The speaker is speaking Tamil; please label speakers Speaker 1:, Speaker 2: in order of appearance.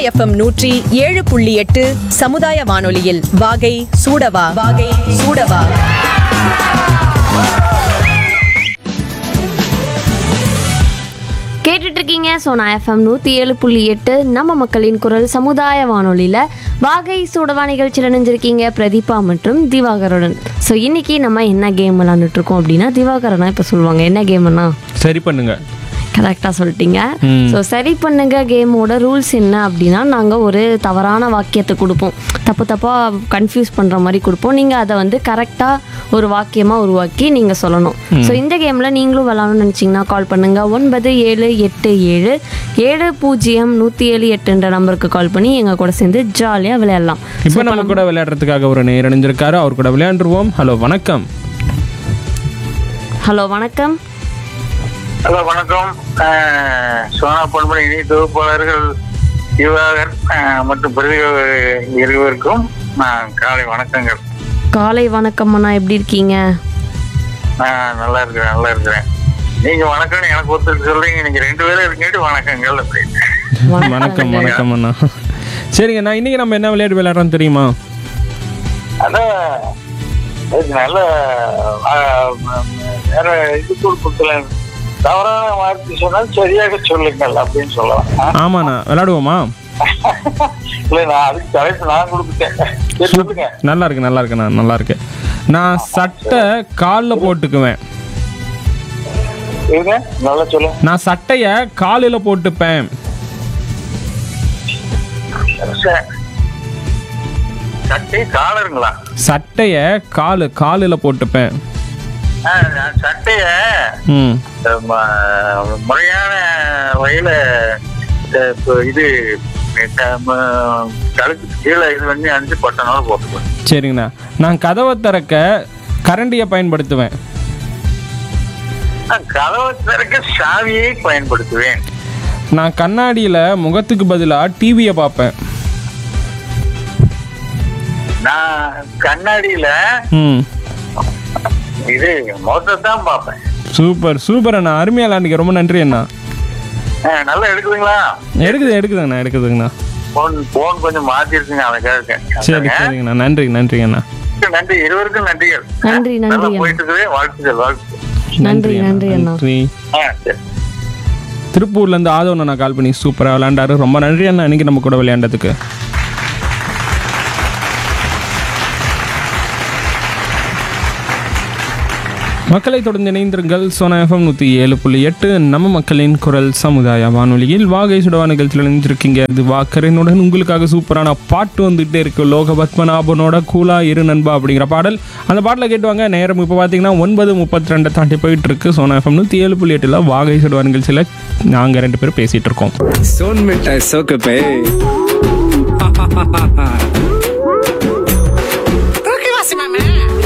Speaker 1: எஃப்எம் நூற்றி ஏழு புள்ளி எட்டு சமுதாய வானொலியில் வாகை சூடவா வாகை சூடவா
Speaker 2: கேட்டுட்டு இருக்கீங்க சோனா எஃப்எம் நூற்றி ஏழு புள்ளி எட்டு நம்ம மக்களின் குரல் சமுதாய வானொலியில் வாகை சூடவா நிகழ்ச்சியில் நினைஞ்சிருக்கீங்க பிரதீபா மற்றும் திவாகருடன் ஸோ இன்னைக்கு நம்ம என்ன கேம் விளாண்டுட்டு இருக்கோம் அப்படின்னா திவாகரனா இப்போ சொல்லுவாங்க என்ன கேம்னா
Speaker 3: சரி பண்ணுங்க
Speaker 2: கரெக்டாக சொல்லிட்டீங்க
Speaker 3: ம்.
Speaker 2: ஸோ சரி பண்ணுங்க கேமோட ரூல்ஸ் என்ன அப்படின்னா நாங்கள் ஒரு தவறான வாக்கியத்தை கொடுப்போம் தப்பு தப்பாக கன்ஃபியூஸ் பண்ணுற மாதிரி கொடுப்போம் நீங்கள் அதை வந்து கரெக்டாக ஒரு வாக்கியமாக உருவாக்கி நீங்கள் சொல்லணும் ஸோ இந்த கேமில் நீங்களும் விளாடணும்னு நினச்சிங்கன்னா கால் பண்ணுங்கள் ஒன்பது ஏழு எட்டு ஏழு ஏழு பூஜ்ஜியம் நூற்றி ஏழு எட்டுன்ற நம்பருக்கு கால் பண்ணி எங்கள் கூட சேர்ந்து ஜாலியாக விளையாடலாம்
Speaker 3: இப்போ நம்ம கூட விளையாடுறதுக்காக ஒரு நேர் இணைஞ்சிருக்காரு அவர் கூட விளையாண்டுருவோம் ஹலோ வணக்கம்
Speaker 2: ஹலோ வணக்கம்
Speaker 4: ஹலோ வணக்கம் அஹ், சோனா பொன்மணி இணை தொகுப்பாளர்கள் திவாகர் அஹ், மற்றும் பிரதி இருவருக்கும் நான் காலை வணக்கங்கள்
Speaker 2: காலை வணக்கம் அண்ணா எப்படி இருக்கீங்க
Speaker 4: நான் நல்லா இருக்கிறேன் நல்லா இருக்கிறேன் நீங்க வணக்கம்னு எனக்கு ஒருத்தருக்கு சொல்றீங்க நீங்க ரெண்டு பேரும் இருக்கீங்க வணக்கங்கள் அப்படின்னு
Speaker 3: வணக்கம் வணக்கம் அண்ணா சரிங்க நான் இன்னைக்கு நம்ம என்ன விளையாட்டு விளையாடுறோம் தெரியுமா
Speaker 4: அதான் அதுக்கு நல்ல அஹ், வேற இது கொடுக்கல தவறான வார்த்தை சொன்னால் சரியாக சொல்லுங்கள் அப்படின்னு சொல்லலாம் ஆ?
Speaker 3: ஆமாண்ணா விளையாடுவோமா
Speaker 4: இல்ல நான் அதுக்கு தலைப்பு நான் கொடுத்துட்டேன் சரி, சொல்லுங்க
Speaker 3: நல்லா இருக்கு நல்லா இருக்குண்ணா நல்லா இருக்கு நான் சட்டை காலில் போட்டுக்குவேன்
Speaker 4: இருங்க நல்லா சொல்லுங்க
Speaker 3: நான் சட்டைய காலில் போட்டுப்பேன்
Speaker 4: ச- சட்டை காலருங்களா
Speaker 3: சட்டைய காலு காலில் போட்டுப்பேன்
Speaker 4: ஆ, நான் சட்டைய
Speaker 3: ம்
Speaker 4: அஹ், ம- முறையான வகையில அஹ், இப்ப இது அஹ், ம- கழுத்துக்கு கீழே இது பண்ணி அணிஞ்சு பட்டனாலும் போட்டுக்குவேன்
Speaker 3: சரிங்கண்ணா நான் கதவை திறக்க கரண்டியை பயன்படுத்துவேன்
Speaker 4: நான் கதவை திறக்க சாவியை பயன்படுத்துவேன்
Speaker 3: நான் கண்ணாடியில் முகத்துக்கு பதிலாக டிவியை பார்ப்பேன்
Speaker 4: நான் கண்ணாடியில
Speaker 3: ம்
Speaker 4: இது முகத்தை தான் பார்ப்பேன்
Speaker 3: சூப்பர் சூப்பர் அண்ணா அருமையாக விளாண்டுக்க ரொம்ப நன்றி அண்ணா
Speaker 4: அஹ், நல்லா எடுக்குதுங்களா
Speaker 3: எடுக்குது எடுக்குதுங்கண்ணா எடுக்குதுங்கண்ணா
Speaker 4: போன் போன் கொஞ்சம் மாத்திருக்குங்க அதுக்காக
Speaker 3: சரி சரிங்கண்ணா நன்றி நன்றி அண்ணா
Speaker 4: நன்றி இருவருக்கும் நன்றிகள்
Speaker 2: நன்றி நன்றி
Speaker 4: நல்லா
Speaker 2: அண்ணா
Speaker 4: போயிட்டு இருக்குது வாழ்த்துக்கள் வாழ்த்துக்கள்
Speaker 2: நன்றி நன்றி அண்ணா
Speaker 3: நன்றி
Speaker 4: ஆ சரி
Speaker 3: திருப்பூர்லேருந்து ஆதவன் அண்ணா கால் பண்ணி சூப்பராக விளையாண்டாரு ரொம்ப நன்றி அண்ணா இன்னைக்கு நம்ம கூட விளையாண்டதுக்கு மக்களை தொடர்ந்து இணைந்திருங்கள் சோனா எஃப்எம் நூற்றி ஏழு புள்ளி எட்டு நம்ம மக்களின் குரல் சமுதாய வானொலியில் வாகை சுடவா நிகழ்ச்சியில் இணைஞ்சிருக்கீங்க இது வாக்கரனுடன் உங்களுக்காக சூப்பரான பாட்டு வந்துகிட்டே இருக்கு லோக பத்மநாபனோட கூலா இரு நண்பா அப்படிங்கிற பாடல் அந்த பாட்டில் கேட்டுவாங்க நேரம் இப்போ பார்த்தீங்கன்னா ஒன்பது முப்பத்தி ரெண்டு தாண்டி போயிட்டு இருக்கு சோனா எஃப்எம் நூற்றி ஏழு புள்ளி எட்டில் வாகை சுடவா நிகழ்ச்சியில் நாங்கள் ரெண்டு பேரும் பேசிகிட்டு இருக்கோம்
Speaker 5: सोन मिठाई सोक पे